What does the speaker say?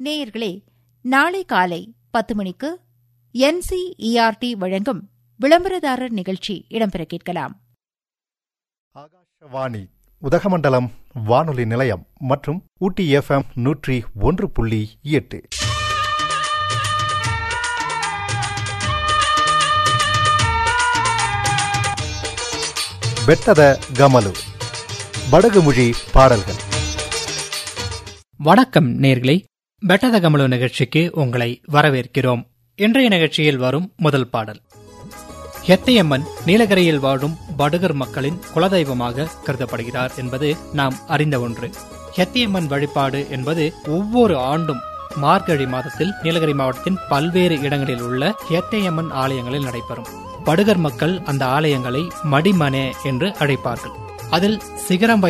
நேயர்களே நாளை காலை பத்து மணிக்கு என்சிஇஆர்டி வழங்கும் விளம்பரதாரர் நிகழ்ச்சி இடம்பெற கேட்கலாம் ஆகாஷவாணி உதகமண்டலம் வானொலி நிலையம் மற்றும் ஊட்டி எஃப்எம் நூற்றி ஒன்று புள்ளி எட்டு ಬೆಟ್ಟದ ಗಮಲು ಬಡಗುಮುழி பாடல்கள் வணக்கம் நேர்களே பெட்டத கமலு நிகழ்ச்சிக்கு உங்களை வரவேற்கிறோம் இன்றைய நிகழ்ச்சியில் வரும் முதல் பாடல் ஹெத்தையம்மன் நீலகிரியில் வாழும் படுகர் மக்களின் குலதெய்வமாக கருதப்படுகிறார் என்பது நாம் அறிந்த ஒன்று ஹெத்தியம்மன் வழிபாடு என்பது ஒவ்வொரு ஆண்டும் மார்கழி மாதத்தில் நீலகிரி மாவட்டத்தின் பல்வேறு இடங்களில் உள்ள ஹெத்தையம்மன் ஆலயங்களில் நடைபெறும் படுகர் மக்கள் அந்த ஆலயங்களை மடிமனே என்று அழைப்பார்கள் அதில் சிகரம்